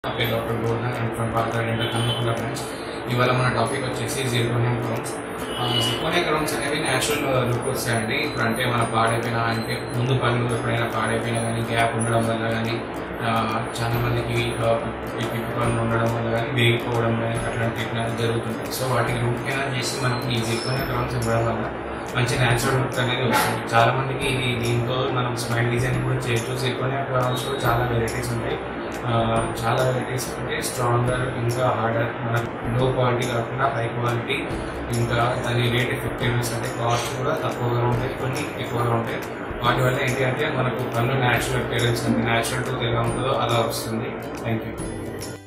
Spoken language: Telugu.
నా పేరు doctor Gordhan and from Patra dental Hanamkonda branch ఇవాళ మన టాపిక్ వచ్చేసి జీర్కోనియం క్రౌన్స్ జీర్కోనియం క్రౌన్స్ అనేవి న్యాచురల్ లుక్ వస్తాయండి ఇప్పుడు అంటే మన పాడైపోయిన అంటే ముందు పళ్ళు ఎప్పుడైనా పాడైపోయినా కానీ గ్యాప్ ఉండడం వల్ల కానీ చాలా మందికి పిప్పి పళ్ళు ఉండడం వల్ల కానీ వేగిపోవడం కానీ అట్లాంటి టెక్నాలజీ జరుగుతుంటాయి సో వాటికి రూట్ కెనాల్ చేసి మనం ఈ జీర్కోనియం క్రౌన్స్ ఇవ్వడం వల్ల మంచి న్యాచురల్ లుక్ అనేది వస్తుంది చాలా మందికి ఇది దీంతో మనం స్మైల్ డిజైన్ కూడా చేయొచ్చు జీర్కోనియం క్రౌన్స్ కూడా చాలా వెరైటీస్ ఉంటాయి ఆ, చాలా వెరైటీస్ అంటే స్ట్రాంగర్ ఇంకా హార్డర్ మన లో క్వాలిటీ కాకుండా హై క్వాలిటీ ఇంకా దాని రేట్ ఎఫెక్టివ్నెస్ అంటే కాస్ట్ కూడా తక్కువగా ఉంటాయి కొన్ని ఎక్కువగా ఉంటాయి వాటి వల్ల ఏంటి అంటే మనకు పన్ను న్యాచురల్ అపేరెన్స్ అంటే న్యాచురల్ టూత్ ఎలా ఉంటుందో అలా వస్తుంది థ్యాంక్ యూ